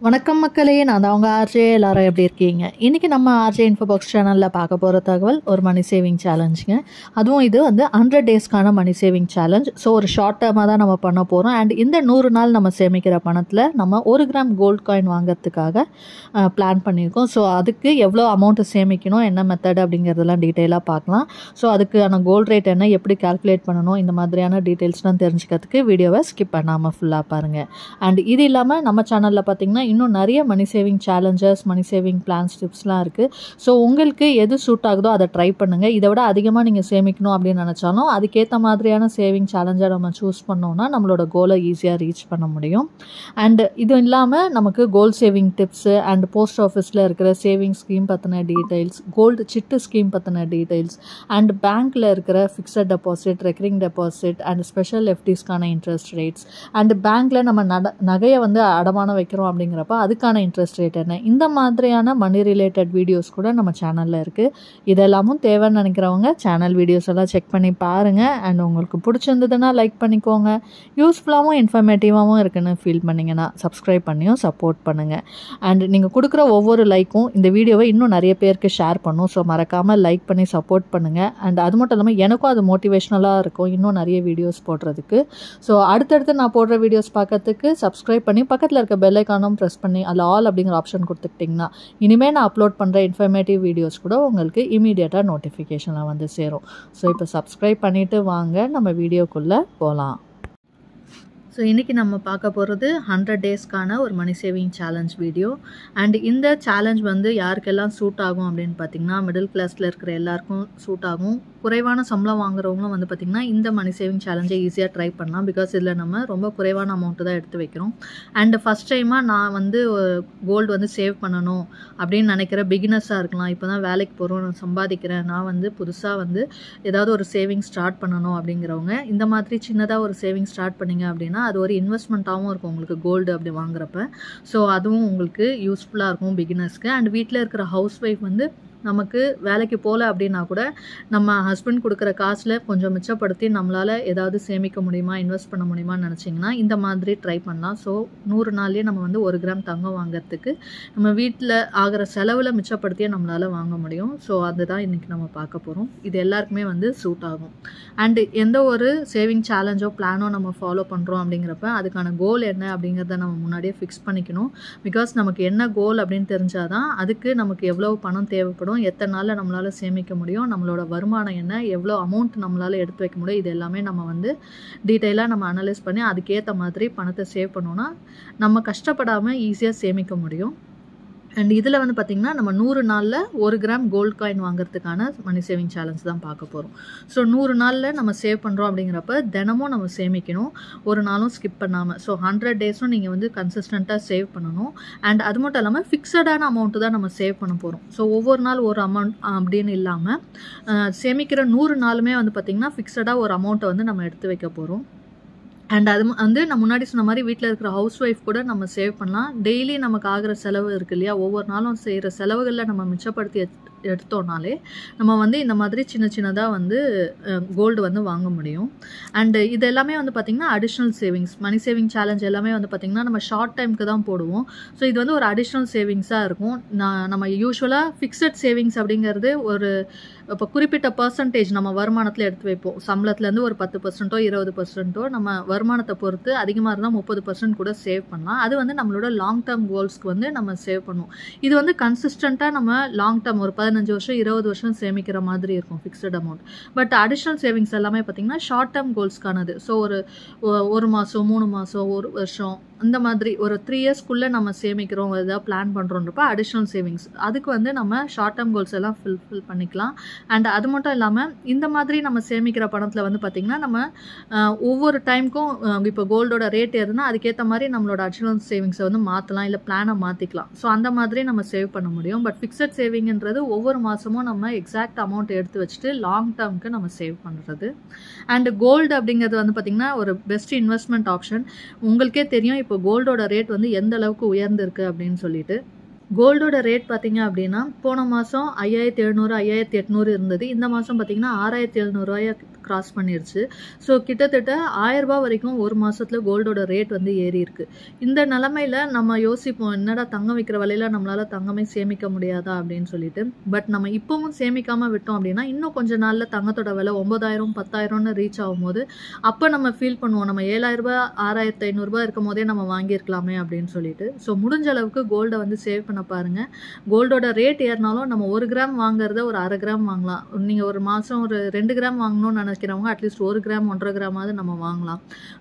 வணக்கம் மக்களே நான் தான் அவங்க ஆர்ஜே எல்லாரும் எப்படி இருக்கீங்க இன்றைக்கி நம்ம ஆர்ஜே இன்ஃபோ பாக்ஸ் சேனலில் பார்க்க போகிற தகவல் ஒரு மணி சேவிங் சேலஞ்சுங்க அதுவும் இது வந்து ஹண்ட்ரட் டேஸ்க்கான மணி சேவிங் சேலஞ்ச் ஸோ ஒரு ஷார்ட் டேர்மாக தான் நம்ம பண்ண போகிறோம் அண்ட் இந்த நூறு நாள் நம்ம சேமிக்கிற பணத்தில் நம்ம ஒரு கிராம் கோல்ட் காயின் வாங்குறதுக்காக பிளான் பண்ணியிருக்கோம் ஸோ அதுக்கு எவ்வளோ அமௌண்ட்டு சேமிக்கணும் என்ன மெத்தட் அப்படிங்கிறதெல்லாம் டீட்டெயிலாக பார்க்கலாம் ஸோ அதுக்கான கோல்ட் ரேட் என்ன எப்படி கால்குலேட் பண்ணணும் இந்த மாதிரியான டீட்டெயில்ஸ்லாம் தெரிஞ்சுக்கிறதுக்கு வீடியோவை ஸ்கிப் பண்ணாமல் ஃபுல்லாக பாருங்கள் அண்ட் இது இல்லாமல் நம்ம சேனலில் பார்த்தீங்கன்னா இன்னும் நிறைய money saving challenges money saving plans டிப்ஸ்லாம் இருக்குது ஸோ உங்களுக்கு எது சூட் ஆகுதோ அதை ட்ரை பண்ணுங்கள் இதை விட அதிகமாக நீங்கள் சேமிக்கணும் அப்படின்னு நினச்சாலும் அதுக்கேற்ற மாதிரியான சேவிங் சேலஞ்சை நம்ம சூஸ் பண்ணோம்னா நம்மளோட கோலை ஈஸியாக ரீச் பண்ண முடியும் அண்ட் இது இல்லாமல் நமக்கு goal saving tips and post ஆஃபீஸில் இருக்கிற சேவிங் ஸ்கீம் பற்றின டீட்டெயில்ஸ் கோல்டு சிட்டு ஸ்கீம் பற்றின டீட்டெயில்ஸ் அண்ட் பேங்க்கில் இருக்கிற fixed deposit recurring deposit and special எஃப்டிஸ்க்கான இன்ட்ரெஸ்ட் ரேட்ஸ் அண்ட் பேங்க்கில் நம்ம நட நகையை வந்து அடமானம் வைக்கிறோம் அப்படிங்கிறப்ப அதுக்கான இன்ட்ரெஸ்ட் ரேட் என்ன இந்த மாதிரியான மணி ரிலேட்டட் வீடியோஸ் கூட நம்ம சேனலில் இருக்குது இதெல்லாமும் தேவைன்னு நினைக்கிறவங்க சேனல் வீடியோஸ் எல்லாம் செக் பண்ணி பாருங்கள் அண்ட் உங்களுக்கு பிடிச்சிருந்ததுன்னா லைக் பண்ணிக்கோங்க யூஸ்ஃபுல்லாகவும் இன்ஃபர்மேட்டிவாகவும் இருக்குன்னு ஃபீல் பண்ணிங்கன்னா சப்ஸ்கிரைப் பண்ணியும் சப்போர்ட் பண்ணுங்கள் அண்ட் நீங்கள் கொடுக்குற ஒவ்வொரு லைக்கும் இந்த வீடியோவை இன்னும் நிறைய பேருக்கு ஷேர் பண்ணும் ஸோ மறக்காமல் லைக் பண்ணி சப்போர்ட் பண்ணுங்கள் அண்ட் அது மட்டும் இல்லாமல் எனக்கும் அது மோட்டிவேஷ்னலாக இருக்கும் இன்னும் நிறைய வீடியோஸ் போடுறதுக்கு ஸோ அடுத்தடுத்து நான் போடுற வீடியோஸ் பார்க்கறதுக்கு சப்ஸ்கிரைப் பண்ணி பக்கத்தில் இருக்க பெல் ஐக்கானும் ப்ரெஸ் பண்ணி அதில் ஆல் அப்படிங்கிற ஆப்ஷன் கொடுத்துக்கிட்டிங்கன்னா இனிமேல் நான் அப்லோட் பண்ணுற இன்ஃபர்மேட்டிவ் வீடியோஸ் கூட உங்களுக்கு இமீடியட்டாக நோட்டிஃபிகேஷனில் வந்து சேரும் ஸோ இப்போ சப்ஸ்கிரைப் பண்ணிவிட்டு வாங்க நம்ம வீடியோக்குள்ளே போகலாம் ஸோ இன்றைக்கி நம்ம பார்க்க போகிறது ஹண்ட்ரட் டேஸ்க்கான ஒரு money saving challenge video and இந்த சேலஞ்ச் வந்து யாருக்கெல்லாம் சூட் ஆகும் அப்படின்னு பார்த்திங்கன்னா மிடில் கிளாஸில் இருக்கிற எல்லாருக்கும் சூட் ஆகும் குறைவான சம்பளம் வாங்குறவங்களும் வந்து பார்த்திங்கன்னா இந்த மணி சேவிங் சேலஞ்சை ஈஸியாக ட்ரை பண்ணலாம் பிகாஸ் இதில் நம்ம ரொம்ப குறைவான அமௌண்ட்டு தான் எடுத்து வைக்கிறோம் அண்ட் ஃபஸ்ட் டைமாக நான் வந்து கோல்டு வந்து சேவ் பண்ணணும் அப்படின்னு நினைக்கிற பிகினர்ஸாக இருக்கலாம் இப்போ தான் வேலைக்கு போகிறோம் நான் சம்பாதிக்கிறேன் நான் வந்து புதுசாக வந்து ஏதாவது ஒரு சேவிங் ஸ்டார்ட் பண்ணணும் அப்படிங்கிறவங்க இந்த மாதிரி சின்னதாக ஒரு சேவிங் ஸ்டார்ட் பண்ணிங்க அப்படின்னா அது ஒரு இன்வெஸ்ட்மெண்ட்டாகவும் இருக்கும் உங்களுக்கு கோல்டு அப்படி வாங்குறப்ப ஸோ அதுவும் உங்களுக்கு யூஸ்ஃபுல்லாக இருக்கும் பிகினர்ஸ்க்கு அண்ட் வீட்டில் இருக்கிற ஹவுஸ் ஒய்ஃப் வந்து நமக்கு வேலைக்கு போகல அப்படின்னா கூட நம்ம ஹஸ்பண்ட் கொடுக்குற காசில் கொஞ்சம் மிச்சப்படுத்தி நம்மளால் ஏதாவது சேமிக்க முடியுமா இன்வெஸ்ட் பண்ண முடியுமான்னு நினச்சிங்கன்னா இந்த மாதிரி ட்ரை பண்ணலாம் ஸோ நூறு நாள்லேயே நம்ம வந்து ஒரு கிராம் தங்கம் வாங்குறதுக்கு நம்ம வீட்டில் ஆகிற செலவில் மிச்சப்படுத்தியே நம்மளால் வாங்க முடியும் ஸோ அதுதான் இன்றைக்கி நம்ம பார்க்க போகிறோம் இது எல்லாருக்குமே வந்து சூட் ஆகும் அண்டு எந்த ஒரு சேவிங் சேலஞ்சோ பிளானோ நம்ம ஃபாலோ பண்ணுறோம் அப்படிங்கிறப்ப அதுக்கான கோல் என்ன அப்படிங்கிறத நம்ம முன்னாடியே ஃபிக்ஸ் பண்ணிக்கணும் பிகாஸ் நமக்கு என்ன கோல் அப்படின்னு தெரிஞ்சாதான் அதுக்கு நமக்கு எவ்வளோ பணம் தேவைப்படும் வரும் எத்தனை நாளில் நம்மளால் சேமிக்க முடியும் நம்மளோட வருமானம் என்ன எவ்வளோ அமௌண்ட் நம்மளால் எடுத்து வைக்க முடியும் இது எல்லாமே நம்ம வந்து டீட்டெயிலாக நம்ம அனலைஸ் பண்ணி அதுக்கேற்ற மாதிரி பணத்தை சேவ் பண்ணோன்னா நம்ம கஷ்டப்படாமல் ஈஸியாக சேமிக்க முடியும் அண்ட் இதில் வந்து பார்த்திங்கன்னா நம்ம நூறு நாளில் ஒரு கிராம் கோல்ட் காயின் வாங்குறதுக்கான மணி சேவிங் சேலஞ்ச் தான் பார்க்க போகிறோம் ஸோ நூறு நாளில் நம்ம சேவ் பண்ணுறோம் அப்படிங்கிறப்ப தினமும் நம்ம சேமிக்கணும் ஒரு நாளும் ஸ்கிப் பண்ணாமல் ஸோ ஹண்ட்ரட் டேஸும் நீங்கள் வந்து கன்சிஸ்டண்ட்டாக சேவ் பண்ணணும் அண்ட் அது மட்டும் இல்லாமல் ஃபிக்ஸடான அமௌண்ட்டு தான் நம்ம சேவ் பண்ண போகிறோம் ஸோ ஒவ்வொரு நாள் ஒரு அமௌண்ட் அப்படின்னு இல்லாமல் சேமிக்கிற நூறு நாளுமே வந்து பார்த்திங்கன்னா ஃபிக்ஸடாக ஒரு அமௌண்ட்டை வந்து நம்ம எடுத்து வைக்க போகிறோம் அண்ட் அது வந்து நான் முன்னாடி சொன்ன மாதிரி வீட்டில் இருக்கிற ஹவுஸ் ஒய்ஃப் கூட நம்ம சேவ் பண்ணலாம் டெய்லி நமக்கு ஆகிற செலவு இருக்கு இல்லையா ஒவ்வொரு நாளும் செய்கிற செலவுகளில் நம்ம மிச்சப்படுத்தி எடுத்தோம்னாலே நம்ம வந்து இந்த மாதிரி சின்ன சின்னதாக வந்து கோல்டு வந்து வாங்க முடியும் அண்டு இது எல்லாமே வந்து பார்த்திங்கன்னா additional savings money saving challenge எல்லாமே வந்து பார்த்திங்கன்னா நம்ம ஷார்ட் டைமுக்கு தான் போடுவோம் ஸோ இது வந்து ஒரு அடிஷ்னல் சேவிங்ஸாக இருக்கும் நான் நம்ம யூஸ்வலாக ஃபிக்ஸட் சேவிங்ஸ் அப்படிங்கிறது ஒரு இப்போ குறிப்பிட்ட பர்சன்டேஜ் நம்ம வருமானத்தில் எடுத்து வைப்போம் சம்பளத்துலேருந்து ஒரு பத்து பர்சன்ட்டோ இருபது பர்சன்ட்டோ நம்ம வருமானத்தை பொறுத்து அதிகமாக இருந்தால் முப்பது பர்சன்ட் கூட சேவ் பண்ணலாம் அது வந்து நம்மளோட லாங் டேர்ம் கோல்ஸ்க்கு வந்து நம்ம சேவ் பண்ணுவோம் இது வந்து கன்சிஸ்டண்ட்டாக நம்ம லாங் டேர்ம் ஒரு பதினஞ்சு வருஷம் இருபது வருஷம் சேமிக்கிற மாதிரி இருக்கும் fixed amount but additional savings எல்லாமே பார்த்திங்கன்னா ஷார்ட் டேர்ம் கோல்ஸ்க்கானது ஸோ ஒரு ஒரு மாதம் மூணு மாதம் ஒரு வருஷம் அந்த மாதிரி ஒரு த்ரீ இயர்ஸ்க்குள்ளே நம்ம சேமிக்கிறோம் ஏதாவது பிளான் பண்ணுறோன்றப்ப அடிஷ்னல் சேவிங்ஸ் அதுக்கு வந்து நம்ம ஷார்ட் டேர்ம் கோல்ஸ் எல்லாம் ஃபில் ஃபில் பண்ணிக்கலாம் அண்ட் அது மட்டும் இல்லாமல் இந்த மாதிரி நம்ம சேமிக்கிற பணத்தில் வந்து பார்த்திங்கன்னா நம்ம ஒவ்வொரு டைமுக்கும் இப்போ கோல்டோட ரேட் ஏறுனா அதுக்கேற்ற மாதிரி நம்மளோட அடிஷ்னல் சேவிங்ஸை வந்து மாற்றலாம் இல்லை பிளானை மாற்றிக்கலாம் ஸோ அந்த மாதிரி நம்ம சேவ் பண்ண முடியும் பட் ஃபிக்ஸட் சேவிங்ன்றது ஒவ்வொரு மாதமும் நம்ம எக்ஸாக்ட் அமௌண்ட் எடுத்து வச்சுட்டு லாங் டேர்முக்கு நம்ம சேவ் பண்ணுறது அண்ட் கோல்டு அப்படிங்கிறது வந்து பார்த்திங்கன்னா ஒரு பெஸ்ட் இன்வெஸ்ட்மெண்ட் ஆப்ஷன் உங்களுக்கே தெரியும் இப்போ கோல்டோட ரேட் வந்து எந்த அளவுக்கு உயர்ந்திருக்கு அப்படின்னு சொல்லிட்டு கோல்டோட ரேட் பார்த்தீங்க அப்படின்னா போன மாதம் ஐயாயிரத்தி எழுநூறு ஐயாயிரத்தி எட்நூறு இருந்தது இந்த மாதம் பார்த்தீங்கன்னா ஆறாயிரத்தி எழுநூறுவாயா கிராஸ் பண்ணிருச்சு ஸோ கிட்டத்தட்ட ஆயிரரூபா வரைக்கும் ஒரு மாசத்துல கோல்டோட ரேட் வந்து ஏறி இருக்கு இந்த நிலமையில நம்ம யோசிப்போம் என்னடா தங்கம் விற்கிற விலையில நம்மளால தங்கமே சேமிக்க முடியாதா அப்படின்னு சொல்லிட்டு பட் நம்ம இப்பவும் சேமிக்காம விட்டோம் அப்படின்னா இன்னும் கொஞ்ச நாள்ல தங்கத்தோட விலை ஒன்பதாயிரம் பத்தாயிரம்னு ரீச் ஆகும்போது அப்போ நம்ம ஃபீல் பண்ணுவோம் நம்ம ஏழாயிரம் ரூபாய் ஆறாயிரத்தி ஐநூறுரூபா இருக்கும் போதே நம்ம வாங்கியிருக்கலாமே அப்படின்னு சொல்லிட்டு ஸோ முடிஞ்ச அளவுக்கு கோல்டை வந்து சேவ் பண்ண பாருங்க கோல்டோட ரேட் ஏறினாலும் நம்ம ஒரு கிராம் வாங்குறத ஒரு அரை கிராம் வாங்கலாம் நீங்கள் ஒரு மாதம் ஒரு ரெண்டு கிராம் வாங்கணும்னு நினைக்கிறவங்க அட்லீஸ்ட் ஒரு கிராம் ஒன்றரை கிராமாவது நம்ம வாங்கலாம்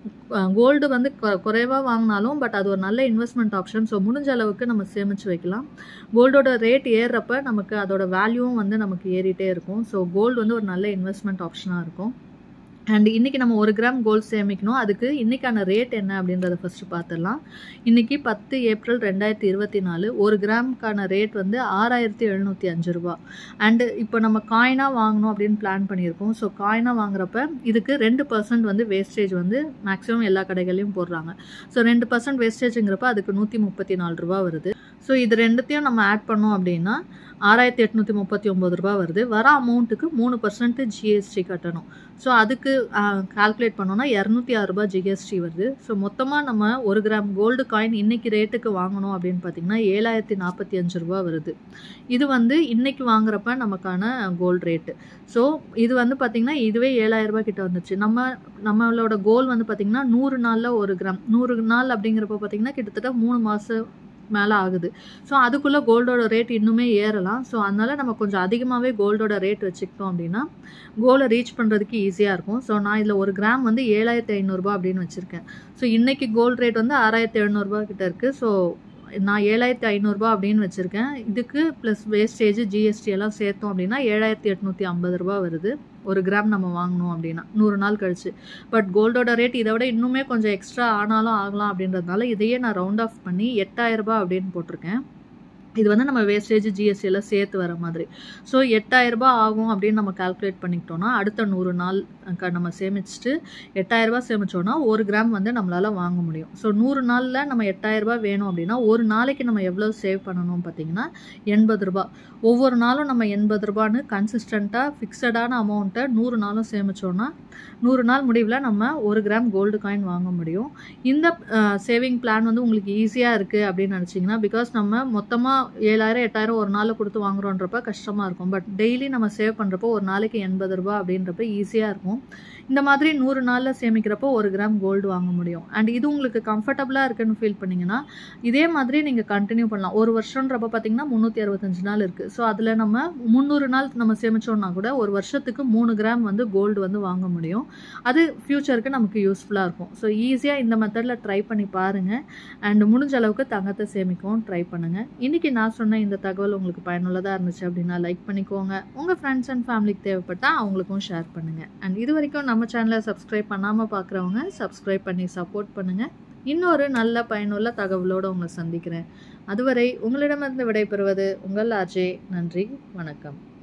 கோல்டு வந்து கொ- குறைவா வாங்கினாலும் பட் அது ஒரு நல்ல இன்வெஸ்ட்மெண்ட் ஆப்ஷன் ஸோ முடிஞ்ச அளவுக்கு நம்ம சேமிச்சு வைக்கலாம் கோல்டோட ரேட் ஏறுறப்ப நமக்கு அதோட வேல்யூவும் வந்து நமக்கு ஏறிட்டே இருக்கும் ஸோ கோல்டு வந்து ஒரு நல்ல இன்வெஸ்ட்மெண்ட் ஆப்ஷனாக இருக்கும் அண்ட் இன்னைக்கு நம்ம ஒரு கிராம் கோல்ட் சேமிக்கணும் அதுக்கு இன்னைக்கான ரேட் என்ன அப்படின்றத ஃபர்ஸ்ட் பார்த்துடலாம் இன்னைக்கு பத்து ஏப்ரல் ரெண்டாயிரத்தி இருபத்தி நாலு ஒரு கிராமுக்கான ரேட் வந்து ஆறாயிரத்தி எழுநூற்றி அஞ்சு ரூபா அண்டு இப்போ நம்ம காயினாக வாங்கணும் அப்படின்னு பிளான் பண்ணியிருக்கோம் ஸோ காயினாக வாங்குறப்ப இதுக்கு ரெண்டு பர்சன்ட் வந்து வேஸ்டேஜ் வந்து மேக்ஸிமம் எல்லா கடைகள்லையும் போடுறாங்க ஸோ ரெண்டு பர்சன்ட் வேஸ்டேஜுங்கிறப்ப அதுக்கு நூற்றி முப்பத்தி நாலு ரூபா வருது ஸோ இது ரெண்டுத்தையும் நம்ம ஆட் பண்ணோம் அப்படின்னா ஆறாயிரத்தி எட்நூற்றி முப்பத்தி ஒம்பது ரூபா வருது வர அமௌண்ட்டுக்கு மூணு பர்சன்ட் ஜிஎஸ்டி கட்டணும் ஸோ அதுக்கு கால்குலேட் பண்ணோம்னா இரநூத்தி ஆறு ரூபாய் ஜிஎஸ்டி வருது ஸோ மொத்தமாக நம்ம ஒரு கிராம் கோல்டு காயின் இன்னைக்கு ரேட்டுக்கு வாங்கணும் அப்படின்னு பார்த்தீங்கன்னா ஏழாயிரத்தி நாற்பத்தி அஞ்சு ரூபா வருது இது வந்து இன்னைக்கு வாங்குறப்ப நமக்கான கோல்டு ரேட்டு ஸோ இது வந்து பார்த்திங்கன்னா இதுவே ஏழாயிரம் ரூபாய் கிட்ட வந்துச்சு நம்ம நம்மளோட கோல் வந்து பார்த்திங்கன்னா நூறு நாளில் ஒரு கிராம் நூறு நாள் அப்படிங்கிறப்ப பார்த்திங்கன்னா கிட்டத்தட்ட மூணு மாதம் மேலே ஆகுது ஸோ அதுக்குள்ளே கோல்டோட ரேட் இன்னுமே ஏறலாம் ஸோ அதனால நம்ம கொஞ்சம் அதிகமாகவே கோல்டோட ரேட் வச்சுக்கிட்டோம் அப்படின்னா கோலை ரீச் பண்ணுறதுக்கு ஈஸியாக இருக்கும் ஸோ நான் இதில் ஒரு கிராம் வந்து ஏழாயிரத்தி ஐநூறுரூபா அப்படின்னு வச்சுருக்கேன் ஸோ இன்னைக்கு கோல்டு ரேட் வந்து ஆறாயிரத்தி எழுநூறுபா கிட்ட இருக்குது ஸோ நான் ஏழாயிரத்தி ஐநூறுரூபா அப்படின்னு வச்சுருக்கேன் இதுக்கு ப்ளஸ் வேஸ்டேஜ் ஜிஎஸ்டி எல்லாம் சேர்த்தோம் அப்படின்னா ஏழாயிரத்தி எட்நூற்றி ஐம்பது ரூபா வருது ஒரு கிராம் நம்ம வாங்கணும் அப்படின்னா நூறு நாள் கழிச்சு பட் கோல்டோட ரேட் இதை விட இன்னுமே கொஞ்சம் எக்ஸ்ட்ரா ஆனாலும் ஆகலாம் அப்படின்றதுனால இதையே நான் ரவுண்ட் ஆஃப் பண்ணி எட்டாயிரம் ரூபாய் அப்படின்னு போட்டிருக்கேன் இது வந்து நம்ம வேஸ்டேஜ் ஜிஎஸ்டி எல்லாம் சேர்த்து வர மாதிரி ஸோ எட்டாயிரம் ரூபாய் ஆகும் அப்படின்னு நம்ம கால்குலேட் பண்ணிக்கிட்டோம்னா அடுத்த நூறு நாள் க- நம்ம சேமிச்சுட்டு எட்டாயிரம் ரூபாய் சேமிச்சோம்னா ஒரு கிராம் வந்து நம்மளால வாங்க முடியும் ஸோ நூறு நாளில் நம்ம எட்டாயிரம் ரூபாய் வேணும் அப்படின்னா ஒரு நாளைக்கு நம்ம எவ்வளோ சேவ் பண்ணணும் பார்த்தீங்கன்னா எண்பது ரூபாய் ஒவ்வொரு நாளும் நம்ம எண்பது ரூபான்னு கன்சிஸ்டண்ட்டாக ஃபிக்ஸடான அமௌண்ட்டை நூறு நாளும் சேமிச்சோம்னா நூறு நாள் முடிவில் நம்ம ஒரு கிராம் கோல்டு காயின் வாங்க முடியும் இந்த சேவிங் பிளான் வந்து உங்களுக்கு ஈஸியாக இருக்குது அப்படின்னு நினச்சிங்கன்னா பிகாஸ் நம்ம மொத்தமாக ஏழாயிரம் எட்டாயிரம் ஒரு நாளில் கொடுத்து வாங்குறோன்றப்ப கஷ்டமாக இருக்கும் பட் டெய்லி நம்ம சேவ் பண்ணுறப்போ ஒரு நாளைக்கு எண்பது ரூபாய் அப்படின்றப்ப ஈஸியாக இருக்கும் இந்த மாதிரி நூறு நாளில் சேமிக்கிறப்போ ஒரு கிராம் கோல்டு வாங்க முடியும் அண்ட் இது உங்களுக்கு கம்ஃபர்டபுளாக இருக்குன்னு ஃபீல் பண்ணீங்கன்னா இதே மாதிரி நீங்கள் கண்டினியூ பண்ணலாம் ஒரு வருஷன்றப்ப பார்த்தீங்கன்னா முந்நூற்றி அறுபத்தஞ்சு நாள் இருக்குது ஸோ அதில் நம்ம முந்நூறு நாள் நம்ம சேமிச்சோம்னா கூட ஒரு வருஷத்துக்கு மூணு கிராம் வந்து கோல்டு வந்து வாங்க முடியும் அது ஃப்யூச்சருக்கு நமக்கு யூஸ்ஃபுல்லாக இருக்கும் ஸோ ஈஸியாக இந்த மெத்தடில் ட்ரை பண்ணி பாருங்கள் அண்ட் முடிஞ்ச அளவுக்கு தங்கத்தை சேமிக்கவும் ட்ரை பண்ணுங்கள் இன்றைக்கி நான் சொன்ன இந்த தகவல் உங்களுக்கு பயனுள்ளதாக இருந்துச்சு அப்படின்னா லைக் பண்ணிக்கோங்க உங்கள் ஃப்ரெண்ட்ஸ் அண்ட் ஃபேமிலிக்கு தேவைப்பட்டால் அவங்களுக்கும் ஷேர் பண்ணுங்கள் அண்ட் இது வரைக்கும் நம்ம சேனலை சப்ஸ்கிரைப் பண்ணாமல் பார்க்குறவங்க சப்ஸ்கிரைப் பண்ணி சப்போர்ட் பண்ணுங்கள் இன்னொரு நல்ல பயனுள்ள தகவலோடு உங்களை சந்திக்கிறேன் அதுவரை உங்களிடமிருந்து விடைபெறுவது உங்கள் ஆர்ஜே நன்றி வணக்கம்